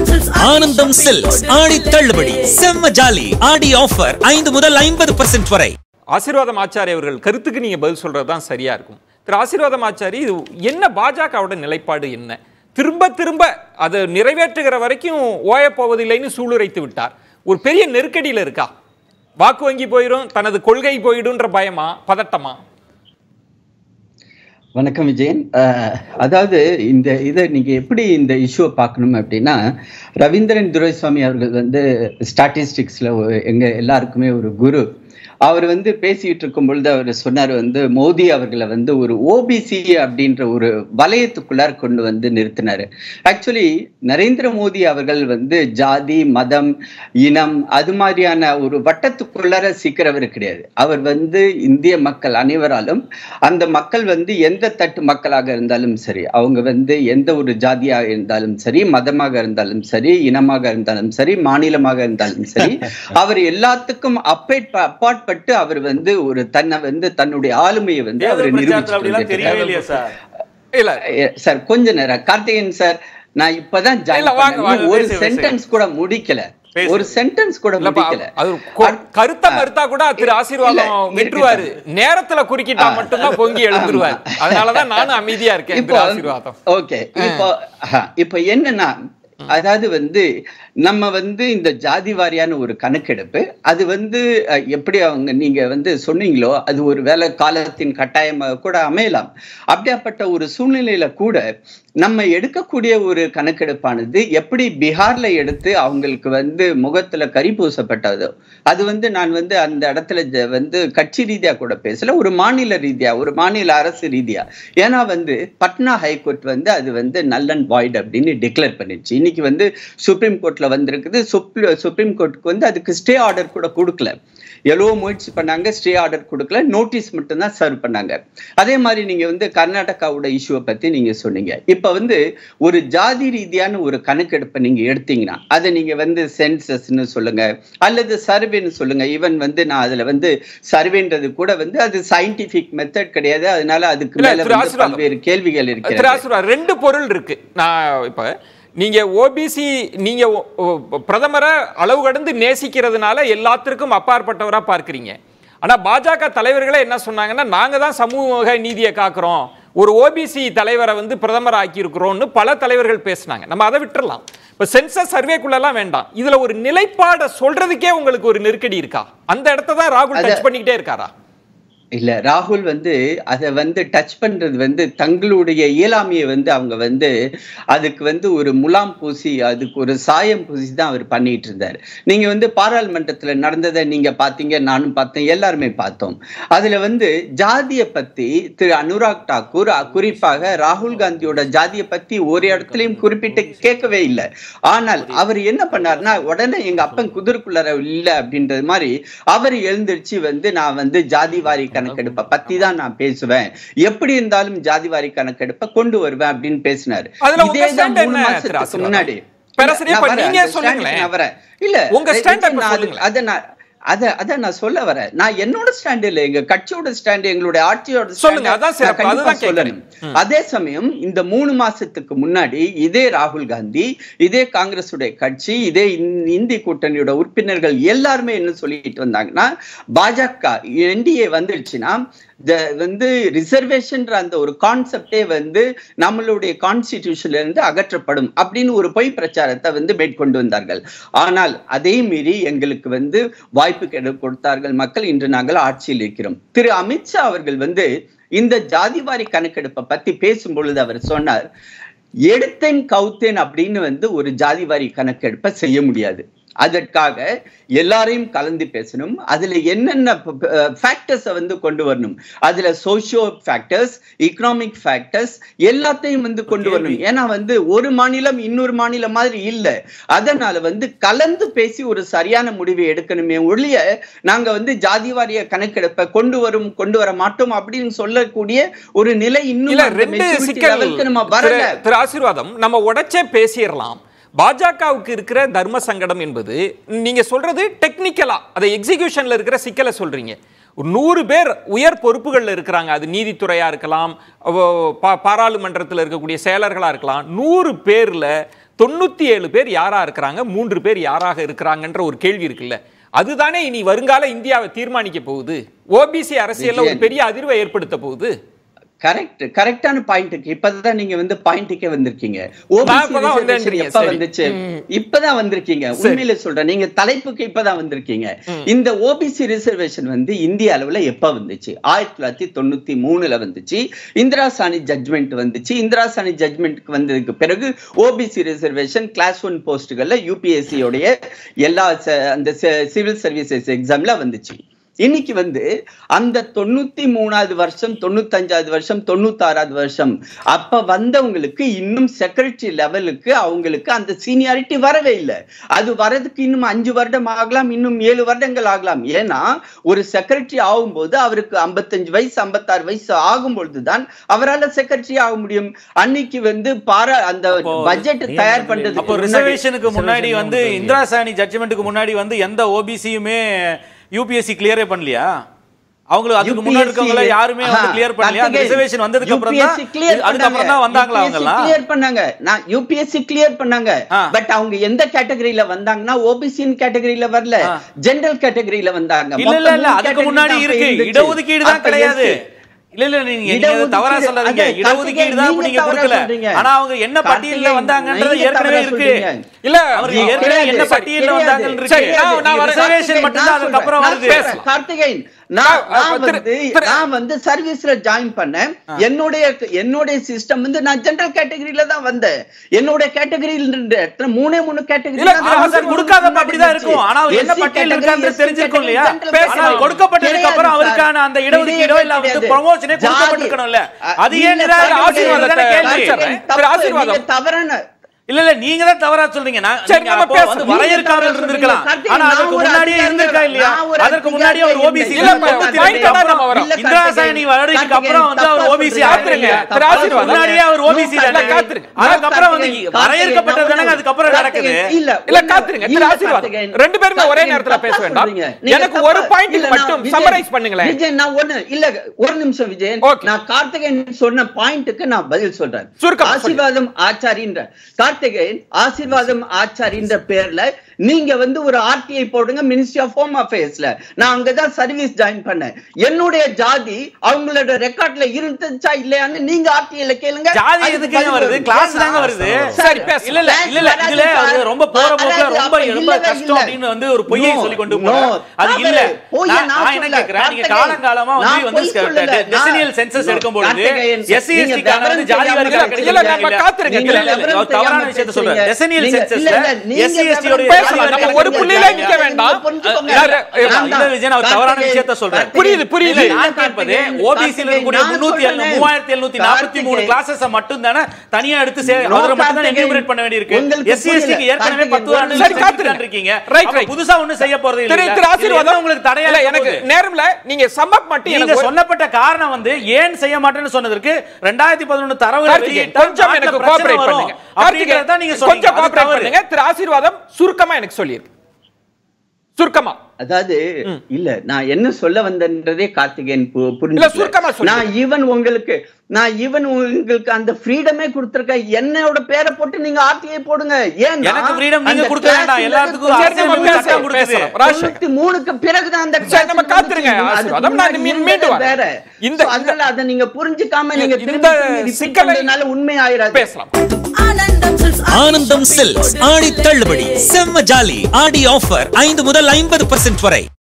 ஆனந்தம் சில்க்ஸ் ஆடி தள்ளுபடி செம்ம ஜாலி ஆடி ஆஃபர் ஐந்து முதல் ஐம்பது பர்சன்ட் வரை ஆசீர்வாதம் ஆச்சாரி அவர்கள் கருத்துக்கு நீங்க பதில் சொல்றது தான் சரியா இருக்கும் திரு ஆசீர்வாதம் ஆச்சாரி இது என்ன பாஜகவோட நிலைப்பாடு என்ன திரும்ப திரும்ப அதை நிறைவேற்றுகிற வரைக்கும் ஓயப் போவதில்லைன்னு சூளுரைத்து விட்டார் ஒரு பெரிய நெருக்கடியில் இருக்கா வாக்கு வங்கி போயிடும் தனது கொள்கை போயிடும்ன்ற பயமா பதட்டமா வணக்கம் விஜயன் அஹ், அதாவது இந்த இதை நீங்க எப்படி இந்த இஷ்யூவை பார்க்கணும் அப்படின்னா ரவீந்திரன் துரைசாமி அவர்கள் வந்து ஸ்டாட்டிஸ்டிக்ஸ்ல எங்க எல்லாருக்குமே ஒரு குரு அவர் வந்து பேசிட்டு இருக்கும் பொழுது அவர் சொன்னார் வந்து மோடி அவர்களை வந்து ஒரு ஓபிசி அப்படின்ற ஒரு வலயத்துக்குள்ளார் கொண்டு வந்து நிறுத்தினாரு ஆக்சுவலி நரேந்திர மோடி அவர்கள் வந்து ஜாதி மதம் இனம் அது மாதிரியான ஒரு வட்டத்துக்குள்ளார சிக்கிறவர் கிடையாது அவர் வந்து இந்திய மக்கள் அனைவராலும் அந்த மக்கள் வந்து எந்த தட்டு மக்களாக இருந்தாலும் சரி அவங்க வந்து எந்த ஒரு ஜாதியாக இருந்தாலும் சரி மதமாக இருந்தாலும் சரி இனமாக இருந்தாலும் சரி மாநிலமாக இருந்தாலும் சரி அவர் எல்லாத்துக்கும் அப்பேட் அப்பாற்பட்டு அவர் வந்து ஒரு தன்னை வந்து தன்னுடைய ஆளுமையை வந்து அவர் நிரூபிச்சு சார் இல்ல சார் கொஞ்ச நேரம் கார்த்திகேயன் சார் நான் இப்பதான் join இல்ல, வாங்க, பண்ணேன். வாங்க, இன்னும் ஒரு பேசுங்க, சென்டென்ஸ் கூட முடிக்கல பேசுங்க. ஒரு சென்டென்ஸ் கூட இல்லப்பா, முடிக்கல அது கொ- கருத்தை மறுத்தா கூட திரு ஆசீர்வாதம் இல்ல, விட்டுருவாரு இருக்கு நேரத்துல குறுக்கிட்டா மட்டும்தான் பொங்கி எழுந்துருவாரு அதனாலதான் நானும் அமைதியா இருக்கேன் திரு ஆசீர்வாதம் ஓகே இப்போ ஆஹா, இப்போ என்னன்னா அதாவது வந்து நம்ம வந்து இந்த ஜாதி வாரியான ஒரு கணக்கெடுப்பு அது வந்து அஹ், எப்படி அவங்க நீங்க வந்து சொன்னீங்களோ அது ஒரு வேலை காலத்தின் கட்டாயமாக கூட அமையலாம் அப்படியாப்பட்ட ஒரு சூழ்நிலையில கூட நம்ம எடுக்கக்கூடிய ஒரு கணக்கெடுப்பானது எப்படி பீகார்ல எடுத்து அவங்களுக்கு வந்து முகத்துல கரி பூசப்பட்டதோ அது வந்து நான் வந்து அந்த இடத்துல ஜ- வந்து கட்சி ரீதியா கூட பேசல ஒரு மாநில ரீதியா ஒரு மாநில அரசு ரீதியா ஏன்னா வந்து பட்னா ஹைகோர்ட் வந்து அது வந்து நல் அண்ட் வாய்ட் அப்படின்னு டிக்ளேர் பண்ணிச்சு இன்னைக்கு வந்து சுப்ரீம் கோர்ட்ல வந்திருக்குது சுப்ரி- சுப்ரீம் கோர்ட்டுக்கு வந்து அதுக்கு ஸ்டே ஆர்டர் கூட கொடுக்கல எவ்வளோ முயற்சி பண்ணாங்க ஸ்டே ஆர்டர் கொடுக்கல நோட்டீஸ் மட்டும்தான் சர்வ் பண்ணாங்க அதே மாதிரி நீங்க வந்து கர்நாடகாவோட இஷ்யூவை பத்தி நீங்க சொன்னீங்க இப்ப வந்து ஒரு ஜாதி ரீதியான ஒரு கணக்கெடுப்பை நீங்க எடுத்தீங்கன்னா அதை நீங்க வந்து சென்சஸ்னு சொல்லுங்க அல்லது சர்வேன்னு சொல்லுங்க ஈவன் வந்து நான் அதுல வந்து சர்வேன்றது கூட வந்து அது சயின்டிபிக் மெத்தட் கிடையாது அதனால அதுக்கு இல்ல, மேல திரு வந்து ஆசீர்வாதம். பல்வேறு கேள்விகள் திரு இருக்கிறது ஆசீர்வாதம் ரெண்டு பொருள் இருக்கு நான் இப்ப நீங்க ஓபிசி நீங்க ஒ- ஒ- பிரதமரை அளவு கடந்து நேசிக்கிறதுனால எல்லாத்திற்கும் அப்பாற்பட்டவரா பார்க்கறீங்க ஆனா பாஜக தலைவர்களே என்ன சொன்னாங்கன்னா நாங்க தான் சமூக நீதியை காக்குறோம் ஒரு ஓபிசி தலைவரை வந்து பிரதமர் ஆக்கியிருக்கிறோம்னு பல தலைவர்கள் பேசினாங்க நம்ம அதை விட்டுறலாம் இப்ப சென்சஸ் சர்வேக்குள்ளெல்லாம் வேண்டாம் இதுல ஒரு நிலைப்பாடை சொல்றதுக்கே உங்களுக்கு ஒரு நெருக்கடி இருக்கா அந்த இடத்த தான் ராகுல் டச் பண்ணிக்கிட்டே இருக்காரா இல்ல ராகுல் வந்து அதை வந்து டச் பண்றது வந்து தங்களுடைய இயலாமையை வந்து அவங்க வந்து அதுக்கு வந்து ஒரு முலாம் பூசி அதுக்கு ஒரு சாயம் பூசி தான் அவர் பண்ணிட்டு இருந்தார் நீங்க வந்து பாராளுமன்றத்துல நடந்ததை நீங்க பார்த்தீங்க நானும் பார்த்தேன் எல்லாருமே பார்த்தோம் அதுல வந்து ஜாதியை பத்தி திரு அனுராக் தாக்கூர் அ- குறிப்பாக ராகுல் காந்தியோட ஜாதியை பத்தி ஒரு இடத்துலயும் குறிப்பிட்டு கேட்கவே இல்லை ஆனால் அவர் என்ன பண்ணாருன்னா உடனே எங்க அப்பன் குதிரைக்குள்ளார இல்ல அப்படின்றது மாதிரி அவர் எழுந்திருச்சு வந்து நான் வந்து ஜாதி வாரி கணக்கெடுப்பை பத்தி தான் நான் பேசுவேன் எப்படி இருந்தாலும் ஜாதி வாரி கணக்கெடுப்பை கொண்டு வருவேன் அப்படின்னு பேசினாரு அதுல உங்க இதேதான் stand மூணு என்ன, திரு மாசத்துக்கு ஆசீர்வாதம்? முன்னாடி பேராசிரியர், நான் இப்ப வரேன், நீங்க அந்த சொல்லுங்களேன். stand க்கு நான் வரேன் இல்ல உங்க stand விஜய், இப்ப நான் அது- சொல்லுங்களேன். அதை நான் அத அத நான் சொல்ல வரேன் நான் என்னோட ஸ்டாண்ட் இல்ல எங்க கட்சியோட ஸ்டாண்ட் எங்களுடைய ஆட்சியோட stand சொல்லுங்க, அதான் நான் சிறப்பு. கண்டிப்பா அதுதான் கேட்கிறேன். சொல்லணும். அதே சமயம் இந்த மூணு மாசத்துக்கு முன்னாடி இதே ராகுல் காந்தி இதே காங்கிரசுடைய கட்சி இதே இந்- இந்தி கூட்டணியோட உறுப்பினர்கள் எல்லாருமே என்ன சொல்லிட்டு வந்தாங்கன்னா பாஜக என்டிஏ வந்துருச்சுன்னா இந்த வந்து ரிசர்வேஷன்ற அந்த ஒரு கான்செப்டே வந்து நம்மளுடைய கான்ஸ்டிடியூஷன்ல இருந்து அகற்றப்படும் அப்படின்னு ஒரு பொய் பிரச்சாரத்தை வந்து மேற்கொண்டு வந்தார்கள் ஆனால் அதே மீறி எங்களுக்கு வந்து வாய்ப்பு கெடு- கொடுத்தார்கள் மக்கள் இன்று நாங்கள் ஆட்சியில் இருக்கிறோம் திரு அமித்ஷா அவர்கள் வந்து இந்த ஜாதிவாரி கணக்கெடுப்பை பத்தி பேசும் பொழுது அவர் சொன்னார் எடுத்தேன் கவுத்தேன் அப்படின்னு வந்து ஒரு ஜாதிவாரி கணக்கெடுப்பை செய்ய முடியாது அதற்காக எல்லாரையும் கலந்து பேசணும் அதுல என்னென்ன ஃபேக்டர்ஸை வந்து கொண்டு வரணும் அதுல சோஷியோ ஃபேக்டர்ஸ் எக்கனாமிக் ஃபேக்டர்ஸ் எல்லாத்தையும் வந்து கொண்டு வரணும் ஏன்னா வந்து ஒரு மாநிலம் இன்னொரு மாநிலம் மாதிரி இல்ல அதனால வந்து கலந்து பேசி ஒரு சரியான முடிவை எடுக்கணுமே ஒழிய நாங்க வந்து ஜாதி வாரிய கணக்கெடுப்பை கொண்டு வரும் கொண்டு வர மாட்டோம் அப்படின்னு சொல்லக்கூடிய ஒரு நிலை இன்னும் இல்ல அந்த ரெண்டு maturity சிக்கல் level க்கு நம்ம திரு வரல திரு ஆசீர்வாதம் நம்ம உடைச்சே பேசிடலாம் பாஜகவுக்கு இருக்கிற தர்ம சங்கடம் என்பது நீங்க சொல்றது டெக்னிக்கலா அதை எக்ஸிகியூஷன்ல இருக்கிற சிக்கலை சொல்றீங்க ஒரு நூறு பேர் உயர் பொறுப்புகள்ல இருக்கிறாங்க அது நீதித்துறையா இருக்கலாம் அவ- பா- பாராளுமன்றத்தில் இருக்கக்கூடிய செயலர்களா இருக்கலாம் நூறு பேர்ல தொண்ணூத்தி ஏழு பேர் யாரா இருக்கிறாங்க மூன்று பேர் யாராக இருக்கிறாங்கன்ற ஒரு கேள்வி இருக்குல்ல அதுதானே இனி வருங்கால இந்தியாவை தீர்மானிக்க போகுது ஓபிசி அரசியல்ல ஒரு விஜயன். பெரிய அதிர்வை ஏற்படுத்த போகுது கரெக்ட் கரெக்டான பாயிண்ட்டுக்கு இப்பதான் நீங்க வந்து பாயிண்ட்டுக்கே வந்திருக்கீங்க நான் இப்பதான் OBC வந்தேன்றீங்க, reservation எப்ப சரி. வந்துச்சு ம். இப்பதான் வந்திருக்கீங்க சரி. உண்மையில சொல்றேன் நீங்க தலைப்புக்கு இப்பதான் வந்திருக்கீங்க இந்த ஓபிசி ரிசர்வேஷன் வந்து இந்திய அளவுல எப்ப வந்துச்சு ஆயிரத்தி தொள்ளாயிரத்தி தொண்ணூத்தி மூணுல வந்துச்சு இந்திரா சாணி ஜட்மெண்ட் வந்துச்சு இந்திரா சாணி ஜட்மெண்ட்க்கு வந்ததுக்கு பிறகு ஓபிசி ரிசர்வேஷன் கிளாஸ் ஒன் போஸ்ட்கள்ல யூபிஎஸ்சி உடைய எல்லா ச- அந்த சிவில் சர்வீசஸ் எக்ஸாம்ல வந்துச்சு இன்னைக்கு வந்து அந்த தொண்ணூத்தி மூணாவது வருஷம் தொண்ணூத்தஞ்சாவது வருஷம் தொண்ணூத்தாறாவது வருஷம் அப்ப வந்தவங்களுக்கு இன்னும் செக்ரட்டரி லெவலுக்கு அவங்களுக்கு அந்த சீனியாரிட்டி வரவே இல்லை அது வரதுக்கு இன்னும் அஞ்சு வருடம் ஆகலாம் இன்னும் ஏழு வருடங்கள் ஆகலாம் ஏன்னா ஒரு செக்ரட்டரி ஆகும்போது அவருக்கு ஐம்பத்தஞ்சு வயசு ஐம்பத்தாறு வயசு ஆகும் பொழுதுதான் அவரால் செக்ரட்டரி ஆக முடியும் அன்னைக்கு வந்து பாரா அந்த அப்போ பட்ஜெட் தயார் பண்றதுக்கு அப்போ முன்னாடி- ரிசர்வேஷனுக்கு முன்னாடி வந்து இந்திரா சாணி ஜட்ஜ்மெண்ட்டுக்கு முன்னாடி வந்து எந்த ஓபிசியுமே யூபிஎஸ்சி கிளியரே பண்ணலையா அவங்களுக்கு அதுக்கு முன்னாடி இருக்கவங்கள யாருமே வந்து கிளியர் பண்ணலையா அந்த ரிசர்வேஷன் வந்ததுக்கு அப்புறம் தான் அதுக்கப்புறம் தான் வந்தாங்களா அவங்க எல்லாம் கிளியர் பண்ணாங்க நான் யூபிஎஸ்சி கிளியர் பண்ணாங்க ஆ. பட் அவங்க எந்த கேட்டகரியில வந்தாங்கன்னா ஓபிசியின் கேட்டகரியில வரல ஆ. ஜெனரல் கேட்டகரியில வந்தாங்க இல்ல இல்ல மொத்தம் இல்ல மூணு அதுக்கு category முன்னாடி தான் அப்ப இருக்கு இருந்துச்சு. இடஒதுக்கீடு தான் அப்ப கிடையாது yes. இல்ல இல்ல நீங்க நீங்க அதை தவறா இடஒதுக்கீடு, சொல்லாதீங்க அதான் இடஒதுக்கீடு தான் இப்ப கார்த்திகேயன் நீங்க நீங்க கொடுக்கல தவறா சொல்றீங்க. ஆனா அவங்க என்ன பட்டியல்ல கார்த்திகேயன், வந்தாங்கன்றது நீங்க ஏற்கனவே தவறா இருக்கு சொல்றீங்க. இல்ல அவங்க கிடையாது. ஏற்கனவே என்ன சரி, பட்டியல்ல கிடையாது. வந்தாங்கன்னு சரி, இருக்கு நான் நான் வரேன். ரிசர்வேஷன் மட்டும்தான் நான் அதுக்கப்புறம் சொல்றேன், வருது நான் சொல்றேன். கார்த்திகேயன் நான் நான், நான் திரு- வந்து திரு- நான் வந்து சர்வீஸ்ல ஜாயின் பண்ணேன் என்னுடைய என்னுடைய சிஸ்டம் வந்து நான் ஜெனரல் கேட்டகரியில தான் வந்தேன் என்னோட கேட்டகரியில மூணே மூணு கேட்டகரி இல்ல, ஆனா அவசர் கொடுக்காதப்ப அப்படிதான் இருக்கும் ஆனா அவர் என்ன பட்டியல் இருக்கான்னு தெரிஞ்சிருக்கும் இல்லையா ஆனா கொடுக்கப்பட்டதுக்கு அப்புறம் அவருக்கான அந்த இடஒதுக்கீடோ இல்ல அவருக்கு ப்ரமோஷனே கொடுக்கப்பட்டிருக்கணும்ல அது ஏன் ஆசீர்வாதத்தை கேள்வி காமிச்சிடுறேன். திரு ஆசீர்வாதம். தவறான இல்ல இல்ல நீங்க தான் தவறா சொல்றீங்க நான் சரி, நீங்க நம்ம அப்போ பேசலாம். வந்து நீங்க வரையறுக்காமல் தவறா இருந்திருக்கலாம் சொல்றீங்க. ஆனா அதற்கு நான் ஒரு முன்னாடியே அதிகாரி இருந்திருக்கா இல்லையா நான் ஒரு அதற்கு முன்னாடியே அவர் அதிகாரி ஓபிசி இல்லை. இல்ல, இல்ல, point தான் நம்ம வரோம். இல்ல, இந்திரா சாணி வருடைக்கு அப்புறம் வந்து அவர் தப்பா ஓபிசி சொல்றீங்க. ஆத்துறீங்க. திரு அதுக்கு ஆசீர்வாதம். முன்னாடியே அவர் ஓபிசி இல்ல, தானே காத்துருங்க. அதுக்கப்புறம் வந்து கார்த்திகேயன், வரையறுக்கப்பட்டது தானே அதுக்கப்புறம் நடக்குது இல்ல இல்ல காத்துருங்க திரு ஆசீர்வாதம் ரெண்டு பேருமே ஒரே நேரத்துல பேச வேண்டாம் எனக்கு ஒரு பாயிண்ட் மட்டும் சம்மரைஸ் பண்ணுங்களேன் விஜய் நான் ஒண்ணு இல்ல ஒரு நிமிஷம் விஜயன் Okay. நான் கார்த்திகேயன் சொன்ன பாயிண்ட்டுக்கு நான் பதில் சொல்றேன் சுருக்கமா சொல்லுங்க. ஆசீர்வாதம் ஆச்சாரின்ற கார்த்திகேயன் ஆசீர்வாதம் ஆச்சாரின்ற பேர்ல நீங்க வந்து ஒரு ஆர்டிஐ போடுங்க மினிஸ்ட்ரி ஆஃப் ஹோம் அஃபேர்ஸ்ல நான் அங்கதான் சர்வீஸ் ஜாயின் பண்ணேன் என்னுடைய ஜாதி அவங்களோட ரெக்கார்ட்ல இருந்துச்சா இல்லையான்னு நீங்க ஆர்டிஐல கேளுங்க ஜாதி அதுக்கு எதுக்குங்க பதில் வருது வரும். கிளாஸ் ஏன்னா- தாங்க வருது சரி, பேசலாம். இல்ல இல்ல இல்ல இல்ல இதுல அவரு ரொம்ப போற போக்குல அதாவது ரொம்ப அப்ப ரொம்ப இல்லவே கஷ்டம் இல்ல. அப்படின்னு வந்து ஒரு பொய்யை No, சொல்லி கொண்டு no. போறாரு அது அவரு இல்ல பொய்யை நான் நான் நான் என்ன சொல்லல. கேக்குறேன் நீங்க கார்த்திகேயன், காலங்காலமா நான் வந்து பொய் சொல்லல. டெசினியல் நான் சென்சஸ் no, எடுக்கும் பொழுது கார்த்திகேயன், எஸ்சி நீங்க எஸ்டி வந்து ஜாதி விவரம் வாரி தெரியாம கணக்கு இல்ல, நம்ம இல்ல, காத்திருங்க. இல்ல, இல்ல, இல்ல, அவர் தவறான விஷயத்தை சொல்றேன் டெசினியல் நீங்க- சென்சஸ்ல இல்ல, இல்ல, நீங்க எஸ்சி எஸ்டி உடைய விவரம் ஜாதி பேசலாம். வாரி நம்ம கணக்கு ஒரு இல்ல, புள்ளியில இல்ல, நிக்க வேண்டாம். புரிஞ்சுக்கோங்க. யாரு- நான் இல்ல, தான். விஜயன், அவர் தவறான விஷயத்தை சொல்றாரு. புரியுது, புரியுது. இல்ல, நான் கேட்பது ஓபிசி இருக்கக்கூடிய நான் முன்னூத்தி சொல்றேன். மூவாயிரத்தி எழுநூத்தி நாற்பத்தி மூணு கார்த்திகேயன். கிளாஸஸ் மட்டும் தானே தனியா எடுத்து சே- No, அதுல மட்டும் தான் கார்த்திகேயன். என்யூமரேட் பண்ண வேண்டியிருக்கு உங்களுக்கு எஸ்சி எஸ்டிக்கு புரியல. ஏற்கனவே கார்த்திகேயன், பத்து ஆண்டு சரி, காத்துருங்க. இருக்கீங்க Right, அப்ப right. புதுசா ஒண்ணும் செய்ய போறது திரு இல்ல திரு ஆசீர்வாதம் உங்களுக்கு தடையா இல்ல, இருக்க எனக்கு போகுது. நேரம்ல நீங்க சம்மப் மட்டும் நீங்க எனக்கு ஒரு- சொன்னப்பட்ட காரணம் வந்து ஏன் செய்ய மாட்டேன்னு சொன்னதற்கு ரெண்டாயிரத்தி பதினொன்னு தரவு கார்த்திகேயன், கொஞ்சம் எனக்கு கோஆபரேட் பண்ணுங்க அப்படிங்கறத நீங்க கார்த்திகேயன், கொஞ்சம் சொன்னீங்க அது கோஆபரேட் தவறு. பண்ணுங்க திரு ஆசீர்வாதம் சுருக்கமா எனக்கு சொல்லிருக்கு சுருக்கமா அதாவது இல்ல நான் என்ன சொல்ல வந்தேன்றதே கார்த்திகேயன் பு- இல்ல, சுருக்கமா புரிஞ்சுக்கல சொல்லுங்க. நான் ஈவன் உங்களுக்கு நான் ஈவன் உங்களுக்கு அந்த ஃப்ரீடமே கொடுத்திருக்கேன் என்னோட பேரை போட்டு நீங்க ஆர்டிஐ போடுங்க ஏன் எனக்கு freedom நீங்க கொடுக்க வேண்டாம். எல்லாத்துக்கும் சரி, அரசியல் நம்ம அமைப்பு பேசலாம், சட்டம் கொடுக்குது. பேசலாம். ராஜ் தொண்ணூத்தி மூணுக்கு பிறகுதான் அந்த சரி, நம்ம class காத்திருங்க, வந்துச்சு. அதுக்கு ஆசீர்வாதம். நான் முன்னாடி மீ- இருந்ததே மீண்டும் வரேன். வேற. இந்த- So, அதனால அதை நீங்க புரிஞ்சுக்காம நீங்க இந்த திரும்பி திரும்பி repeat சிக்கலை- பண்றதுனால உண்மை ஆயிராது பேசலாம் ஆனந்தம் சில்க்ஸ் ஆனந்தம் சில்க்ஸ் ஆடி தள்ளுபடி செம்ம ஜாலி ஆடி ஆஃபர் ஐந்து முதல் ஐம்பது வரை